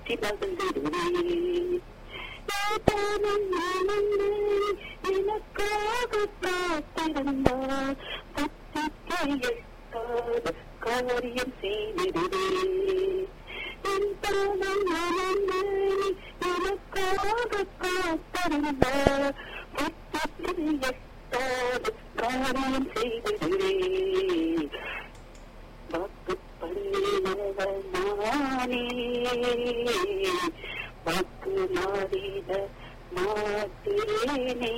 பேசி மகிழ்ந்திடுவேன் ஏதானும் நானென்னை எனக்காக காத்திருந்தார் பத்திரிகை எட்டாத காரியம் செய்திடுவேன் என் தானம் நானென்னை எனக்காக காத்திருந்தார் பத்திரிகை எட்டாத காரியம் செய்திடுவேன் வாக்கு பண்ணினவள் நானே வாக்கு மாறிட மாட்டேனே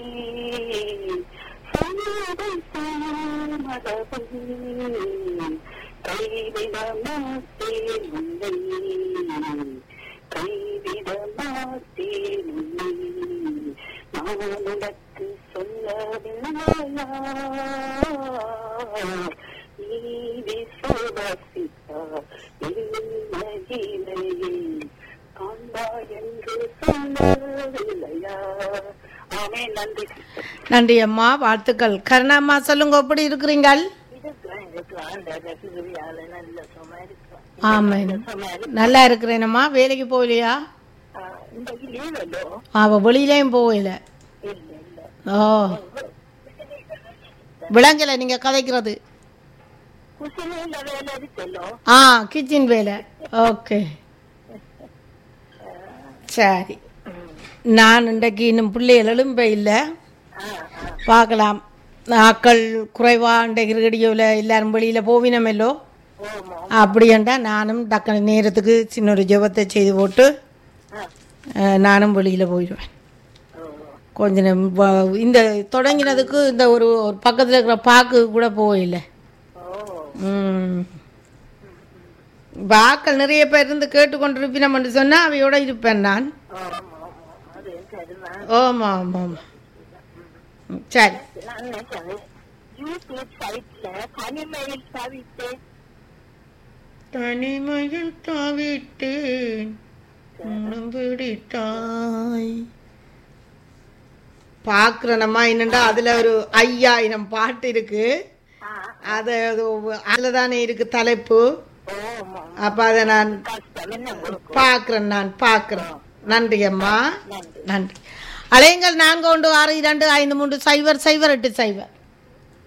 சொன்னதை சாமதவும் கைவிட மாட்டேன் உன்னை கைவிட மாட்டேன் உன்னை நான் உனக்கு சொல்லவில்லையா நீ விசுவாசித்தார் என்னையிலே காண்பா என்று சொல்லவில்லையா ஆமே நன்றி sister. நன்றி அம்மா வாழ்த்துக்கள் கருணாம்மா சொல்லுங்க எப்படி இருக்கிறீங்கள் இதுதான் எனக்கு ஆண்ட ரசிகரியால நல்ல சும்மா இருக்கிறேன் ஆமாம் சும்மா இருக்கு. நல்லா இருக்கிறேனம்மா வேலைக்கு போகலையா ஆ, இன்றைக்கு லீவலோ அவள் வெளியிலையும் போகல இல்ல இல்ல ஓ விளங்கலை நீங்கள் கதைக்கிறது குசிலையில வேலை இருக்கല്ലോ ஆ கிச்சன் வேலை ஓகே சரி நான் இன்றைக்கு இன்னும் பிள்ளைகள் எழும்ப இல்லை ஆ ஆ பார்க்கலாம் ஆக்கள் குறைவா இன்றைக்கு ரேடியோவில் எல்லாரும் வெளியில் போவினமெல்லோ ஓமோ அப்படியண்டா நானும் டக்குனு நேரத்துக்கு சின்ன ஒரு ஜெபத்தை செய்து போட்டு ஆ அஹ், நானும் வெளியில் போயிடுவேன் ஓ கொஞ்ச நேரம் வ- இந்த தொடங்கினதுக்கு இந்த ஒரு ஒரு பக்கத்தில் இருக்கிற பாக்கு கூட போகல ஓ ம் இப்ப ஆக்கள் நிறைய பேர் இருந்து கேட்டுக்கொண்டிருப்பினம்னு சொன்னால் அவையோட இருப்பேன் நான் ஆமா ஆமா அது சரிதான் ஆமாம் ஆமாம் ஆமாம் ம், சரி நான் நினைச்சேன் யூடியூப் சைட்ல தனிமையில் தவித்தேன் தனிமையில் தாவிட்டேன் உன்னம் பிடித்தாய் பார்க்குறேனம்மா என்னண்டா அதில் ஒரு ஐயாயிரம் பாட்டு இருக்கு ஆ அது அதில் தானே இருக்கு தலைப்பு ஓமா அப்போ அதை நான் கஷ்டம் என்ன கொடுக்கும் பார்க்குறேன் நான் பார்க்குறேன் நன்றி அம்மா நன்றி நன்றி அலையுங்கள் நான்கு ஒன்று ஆறு இரண்டு ஐந்து மூன்று சைபர் சைபர் எட்டு சைபர்